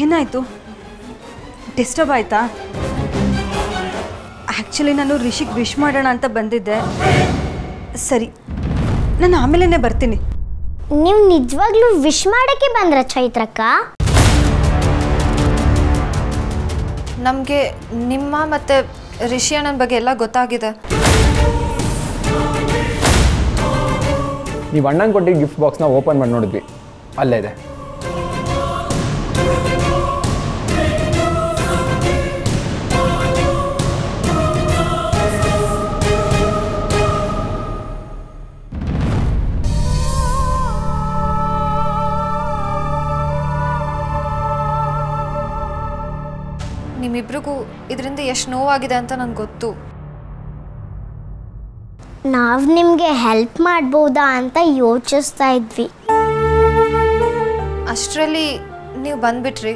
ಏನಾಯಿತು ಡಿಸ್ಟರ್ಬ್ ಆಯಿತಾ ಆ್ಯಕ್ಚುಲಿ ನಾನು ರಿಷಿಗೆ ವಿಶ್ ಮಾಡೋಣ ಅಂತ ಬಂದಿದ್ದೆ ಸರಿ ನಾನು ಆಮೇಲೆ ಬರ್ತೀನಿ ನೀವು ನಿಜವಾಗ್ಲೂ ವಿಶ್ ಮಾಡಕ್ಕೆ ಬಂದ್ರ ಚೈತ್ರಕ್ಕ ನಮಗೆ ನಿಮ್ಮ ಮತ್ತು ರಿಷಿ ಅಣ್ಣನ ಬಗ್ಗೆ ಎಲ್ಲ ಗೊತ್ತಾಗಿದೆ ನೀವು ಅಣ್ಣಂಗೆ ಕೊಟ್ಟಿದ್ದ ಗಿಫ್ಟ್ ಬಾಕ್ಸ್ನ ಓಪನ್ ಮಾಡಿ ನೋಡಿದ್ವಿ ಅಲ್ಲೇ ಇದೆ ನಿಮ್ಮಿಬ್ರಿಗೂ ಇದರಿಂದ ಎಷ್ಟು ನೋವಾಗಿದೆ ಅಂತ ನಂಗೆ ಗೊತ್ತು ನಾವು ನಿಮಗೆ ಹೆಲ್ಪ್ ಮಾಡ್ಬೋದಾ ಅಂತ ಯೋಚಿಸ್ತಾ ಇದ್ವಿ ಅಷ್ಟರಲ್ಲಿ ನೀವು ಬಂದ್ಬಿಟ್ರಿ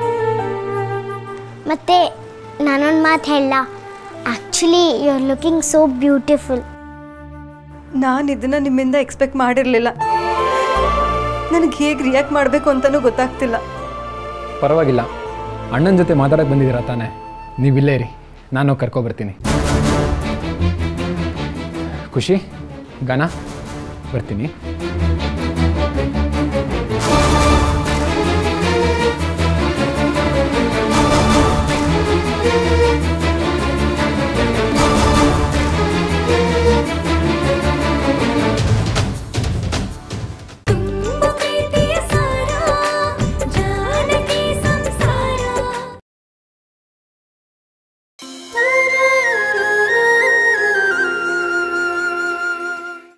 ಮತ್ತೆ ನಾನೊಂದು ಮಾತು ಹೇಳ actually you are looking so beautiful ನಾನು ಇದನ್ನು ನಿಮ್ಮಿಂದ ಎಕ್ಸ್ಪೆಕ್ಟ್ ಮಾಡಿರಲಿಲ್ಲ ನನಗೆ ಹೇಗೆ ರಿಯಾಕ್ಟ್ ಮಾಡಬೇಕು ಅಂತಲೂ ಗೊತ್ತಾಗ್ತಿಲ್ಲ ಪರವಾಗಿಲ್ಲ ಅಣ್ಣನ ಜೊತೆ ಮಾತಾಡೋಕೆ ಬಂದಿದ್ದೀರಾ ತಾನೇ ನೀವಿಲ್ಲೇ ಇರಿ ನಾನು ಕರ್ಕೊಬರ್ತೀನಿ ಖುಷಿ ಗಾನ ಬರ್ತೀನಿ